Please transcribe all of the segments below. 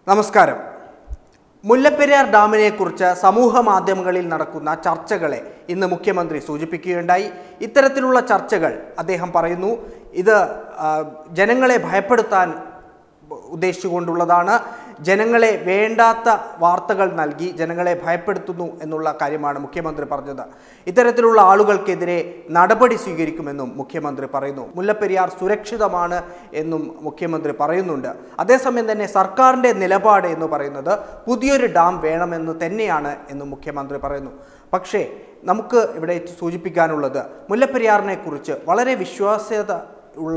നമസ്കാരം മുല്ലപ്പെരിയാർ ഡാമിനെ കുറിച്ച് സമൂഹ മാധ്യമങ്ങളിൽ നടക്കുന്ന ചർച്ചകളെ ഇന്ന് മുഖ്യമന്ത്രി സൂചിപ്പിക്കുകയുണ്ടായി ഇത്തരത്തിലുള്ള ചർച്ചകൾ അദ്ദേഹം പറയുന്നു ഇത് ആ, ജനങ്ങളെ ഭയപ്പെടുത്താൻ ഉദ്ദേശിച്ചുകൊണ്ടുള്ളതാണ് ജനങ്ങളെ വേണ്ടാത്ത വാർത്തകൾ നൽകി ജനങ്ങളെ ഭയപ്പെടുത്തുന്നു എന്നുള്ള കാര്യമാണ് മുഖ്യമന്ത്രി പറഞ്ഞത് ഇത്തരത്തിലുള്ള ആളുകൾക്കെതിരെ നടപടി സ്വീകരിക്കുമെന്നും മുഖ്യമന്ത്രി പറയുന്നു മുല്ലപ്പെരിയാർ സുരക്ഷിതമാണ് എന്നും മുഖ്യമന്ത്രി പറയുന്നുണ്ട് അതേസമയം തന്നെ സർക്കാരിൻ്റെ നിലപാട് എന്ന് പറയുന്നത് പുതിയൊരു ഡാം വേണമെന്ന് തന്നെയാണ് എന്നും മുഖ്യമന്ത്രി പറയുന്നു പക്ഷേ നമുക്ക് ഇവിടെ സൂചിപ്പിക്കാനുള്ളത് മുല്ലപ്പെരിയാറിനെ കുറിച്ച് വളരെ വിശ്വാസ്യത ഉള്ള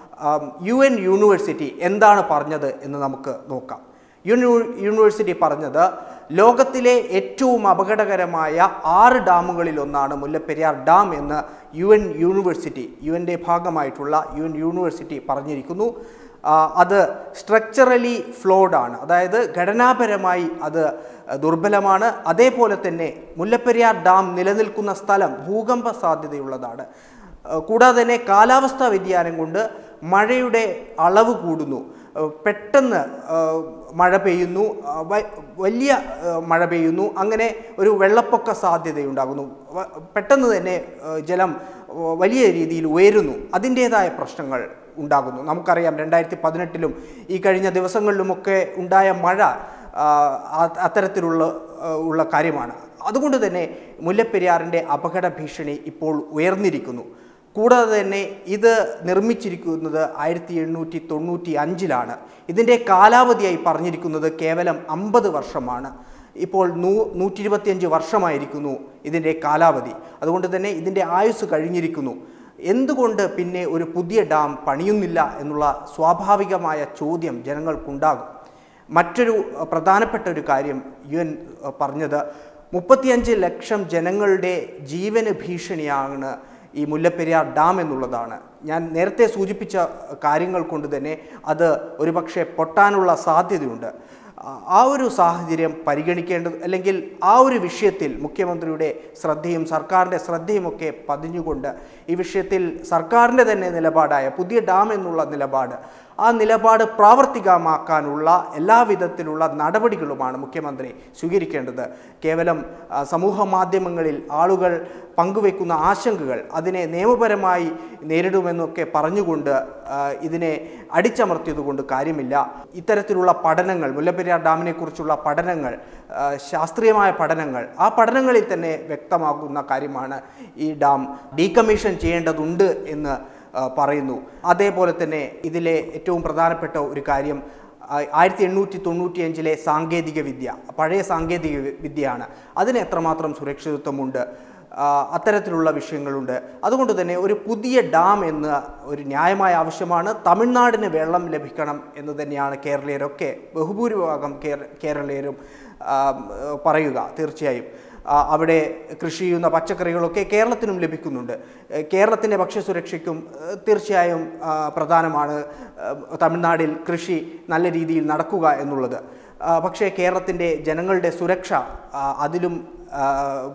യു എൻ യൂണിവേഴ്സിറ്റി എന്താണ് പറഞ്ഞത് എന്ന് നമുക്ക് നോക്കാം യൂണി യൂണിവേഴ്സിറ്റി പറഞ്ഞത് ലോകത്തിലെ ഏറ്റവും അപകടകരമായ ആറ് ഡാമുകളിൽ ഒന്നാണ് മുല്ലപ്പെരിയാർ ഡാം എന്ന് യു എൻ യൂണിവേഴ്സിറ്റി യു എൻ്റെ ഭാഗമായിട്ടുള്ള യു എൻ യൂണിവേഴ്സിറ്റി പറഞ്ഞിരിക്കുന്നു ആ, അത് സ്ട്രക്ചറലി ഫ്ലോഡ് ആണ് അതായത് ഘടനാപരമായി അത് ദുർബലമാണ് അതേപോലെ തന്നെ മുല്ലപ്പെരിയാർ ഡാം നിലനിൽക്കുന്ന സ്ഥലം ഭൂകമ്പ സാധ്യതയുള്ളതാണ് ഏഹ് കൂടാതെ തന്നെ കാലാവസ്ഥാ വ്യതിയാനം കൊണ്ട് മഴയുടെ അളവ് കൂടുന്നു ഏഹ് പെട്ടെന്ന് ഏഹ് മഴ പെയ്യുന്നു ആ വ- വലിയ ഏഹ് മഴ പെയ്യുന്നു അങ്ങനെ ഒരു വെള്ളപ്പൊക്ക സാധ്യതയുണ്ടാകുന്നു വ- പെട്ടെന്ന് തന്നെ ഏഹ് ജലം ഏഹ് വലിയ രീതിയിൽ ഉയരുന്നു അതിൻ്റേതായ പ്രശ്നങ്ങൾ ഉണ്ടാകുന്നു നമുക്കറിയാം രണ്ടായിരത്തി പതിനെട്ടിലും ഈ കഴിഞ്ഞ ദിവസങ്ങളിലുമൊക്കെ ഉണ്ടായ മഴ ആ, അ- അത്തരത്തിലുള്ള ആ, ഉള്ള കാര്യമാണ് അതുകൊണ്ട് തന്നെ മുല്ലപ്പെരിയാറിൻ്റെ അപകട ഭീഷണി ഇപ്പോൾ ഉയർന്നിരിക്കുന്നു കൂടാതെ തന്നെ ഇത് നിർമ്മിച്ചിരിക്കുന്നത് ആയിരത്തി എണ്ണൂറ്റി തൊണ്ണൂറ്റി അഞ്ചിലാണ് ഇതിൻ്റെ കാലാവധിയായി പറഞ്ഞിരിക്കുന്നത് കേവലം അമ്പത് വർഷമാണ് ഇപ്പോൾ നൂ നൂറ്റി ഇരുപത്തിയഞ്ച് വർഷമായിരിക്കുന്നു ഇതിൻ്റെ കാലാവധി അതുകൊണ്ട് തന്നെ ഇതിൻ്റെ ആയുസ് കഴിഞ്ഞിരിക്കുന്നു എന്തുകൊണ്ട് പിന്നെ ഒരു പുതിയ ഡാം പണിയുന്നില്ല എന്നുള്ള സ്വാഭാവികമായ ചോദ്യം ജനങ്ങൾക്കുണ്ടാകും മറ്റൊരു അഹ്, പ്രധാനപ്പെട്ട ഒരു കാര്യം യു എൻ അഹ്, പറഞ്ഞത് മുപ്പത്തിയഞ്ച് ലക്ഷം ജനങ്ങളുടെ ജീവന് ഭീഷണിയാണ് ഈ മുല്ലപ്പെരിയാർ ഡാം എന്നുള്ളതാണ് ഞാൻ നേരത്തെ സൂചിപ്പിച്ച കാര്യങ്ങൾ കൊണ്ട് തന്നെ അത് ഒരുപക്ഷെ പൊട്ടാനുള്ള സാധ്യതയുണ്ട് ആ- ആ ഒരു സാഹചര്യം പരിഗണിക്കേണ്ടത് അല്ലെങ്കിൽ ആ ഒരു വിഷയത്തിൽ മുഖ്യമന്ത്രിയുടെ ശ്രദ്ധയും സർക്കാരിൻ്റെ ശ്രദ്ധയുമൊക്കെ പതിഞ്ഞുകൊണ്ട് ഈ വിഷയത്തിൽ സർക്കാരിൻ്റെ തന്നെ നിലപാടായ പുതിയ ഡാം എന്നുള്ള നിലപാട് ആ നിലപാട് പ്രാവർത്തികമാക്കാനുള്ള എല്ലാവിധത്തിലുള്ള നടപടികളുമാണ് മുഖ്യമന്ത്രി സ്വീകരിക്കേണ്ടത് കേവലം ആ, സമൂഹ മാധ്യമങ്ങളിൽ ആളുകൾ പങ്കുവെക്കുന്ന ആശങ്കകൾ അതിനെ നിയമപരമായി നേരിടുമെന്നൊക്കെ പറഞ്ഞുകൊണ്ട് ആ, ഇതിനെ അടിച്ചമർത്തിയതുകൊണ്ട് കാര്യമില്ല ഇത്തരത്തിലുള്ള പഠനങ്ങൾ മുല്ലപ്പെരിയാർ ഡാമിനെ കുറിച്ചുള്ള പഠനങ്ങൾ ആ, ശാസ്ത്രീയമായ പഠനങ്ങൾ ആ പഠനങ്ങളിൽ തന്നെ വ്യക്തമാകുന്ന കാര്യമാണ് ഈ ഡാം ഡീകമ്മീഷൻ ചെയ്യേണ്ടതുണ്ട് എന്ന് ആ, പറയുന്നു അതേപോലെ തന്നെ ഇതിലെ ഏറ്റവും പ്രധാനപ്പെട്ട ഒരു കാര്യം ആ- ആയിരത്തി എണ്ണൂറ്റി തൊണ്ണൂറ്റി അഞ്ചിലെ സാങ്കേതിക വിദ്യ പഴയ സാങ്കേതിക വി- വിദ്യയാണ് അതിന് എത്രമാത്രം സുരക്ഷിതത്വമുണ്ട് ആ, അത്തരത്തിലുള്ള വിഷയങ്ങളുണ്ട് അതുകൊണ്ട് തന്നെ ഒരു പുതിയ ഡാം എന്ന ഒരു ന്യായമായ ആവശ്യമാണ് തമിഴ്നാടിന് വെള്ളം ലഭിക്കണം എന്ന് തന്നെയാണ് കേരളീയരൊക്കെ ബഹുഭൂരിഭാഗം കേര- കേരളീയരും ആ, പറയുക തീർച്ചയായും ആ, അവിടെ കൃഷി ചെയ്യുന്ന പച്ചക്കറികളൊക്കെ കേരളത്തിനും ലഭിക്കുന്നുണ്ട് ഏ, കേരളത്തിൻ്റെ ഭക്ഷ്യസുരക്ഷയ്ക്കും ഏ, തീർച്ചയായും ആ, പ്രധാനമാണ് ഏ, തമിഴ്നാടിൽ കൃഷി നല്ല രീതിയിൽ നടക്കുക എന്നുള്ളത് ആ, പക്ഷേ കേരളത്തിൻ്റെ ജനങ്ങളുടെ സുരക്ഷ ആ, അതിലും ആ,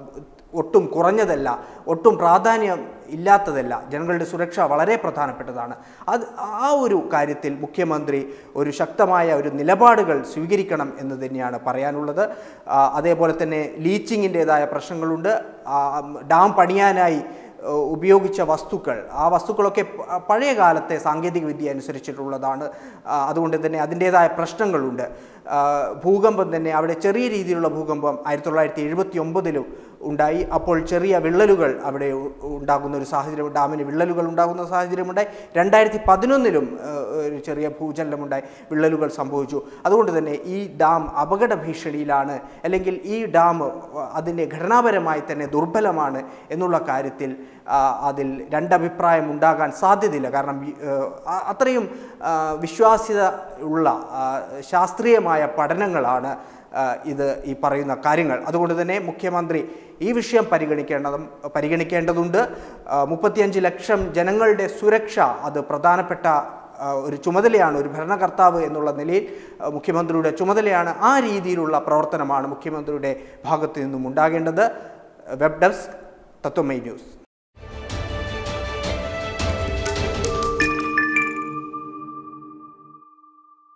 ഒട്ടും കുറഞ്ഞതല്ല ഒട്ടും പ്രാധാന്യം ഇല്ലാത്തതല്ല ജനങ്ങളുടെ സുരക്ഷ വളരെ പ്രധാനപ്പെട്ടതാണ് അത് ആ ഒരു കാര്യത്തിൽ മുഖ്യമന്ത്രി ഒരു ശക്തമായ ഒരു നിലപാടുകൾ സ്വീകരിക്കണം എന്ന് തന്നെയാണ് പറയാനുള്ളത് ആ, അതേപോലെ തന്നെ ലീച്ചിങ്ങിൻ്റെതായ പ്രശ്നങ്ങളുണ്ട് ആ, ഡാം പണിയാനായി ഏഹ് ഉപയോഗിച്ച വസ്തുക്കൾ ആ വസ്തുക്കളൊക്കെ പ- പഴയ കാലത്തെ സാങ്കേതിക വിദ്യ അനുസരിച്ചിട്ടുള്ളതാണ് ആ, അതുകൊണ്ട് തന്നെ അതിൻ്റേതായ പ്രശ്നങ്ങളുണ്ട് ആ, ഭൂകമ്പം തന്നെ അവിടെ ചെറിയ രീതിയിലുള്ള ഭൂകമ്പം ആയിരത്തി തൊള്ളായിരത്തി എഴുപത്തി ഒമ്പതിലും ഉണ്ടായി അപ്പോൾ ചെറിയ വിള്ളലുകൾ അവിടെ ഉ- ഉണ്ടാകുന്ന ഒരു സാഹചര്യം ഡാമിന് വിള്ളലുകൾ ഉണ്ടാകുന്ന സാഹചര്യമുണ്ടായി രണ്ടായിരത്തി പതിനൊന്നിലും ഒരു ചെറിയ ഭൂചലനമുണ്ടായി വിള്ളലുകൾ സംഭവിച്ചു അതുകൊണ്ട് തന്നെ ഈ ഡാം അപകട ഭീഷണിയിലാണ് അല്ലെങ്കിൽ ഈ ഡാം അതിൻ്റെ ഘടനാപരമായി തന്നെ ദുർബലമാണ് എന്നുള്ള കാര്യത്തിൽ ആ, അതിൽ രണ്ടഭിപ്രായം ഉണ്ടാകാൻ സാധ്യതയില്ല കാരണം ഈ, ഏഹ്, ആ- അത്രയും ആ, വിശ്വാസ്യത ഉള്ള ആ, ശാസ്ത്രീയമായ പഠനങ്ങളാണ് ആ, ഇത് ഈ പറയുന്ന കാര്യങ്ങൾ അതുകൊണ്ട് തന്നെ മുഖ്യമന്ത്രി ഈ വിഷയം പരിഗണിക്കേണ്ടതും പരിഗണിക്കേണ്ടതുണ്ട് ആ, മുപ്പത്തിയഞ്ച് ലക്ഷം ജനങ്ങളുടെ സുരക്ഷ അത് പ്രധാനപ്പെട്ട ആ, ഒരു ചുമതലയാണ് ഒരു ഭരണകർത്താവ് എന്നുള്ള നിലയിൽ ആ, മുഖ്യമന്ത്രിയുടെ ചുമതലയാണ് ആ രീതിയിലുള്ള പ്രവർത്തനമാണ് മുഖ്യമന്ത്രിയുടെ ഭാഗത്തു നിന്നും ഉണ്ടാകേണ്ടത് വെബ് ഡെസ്ക് തത്വമൈ ന്യൂസ്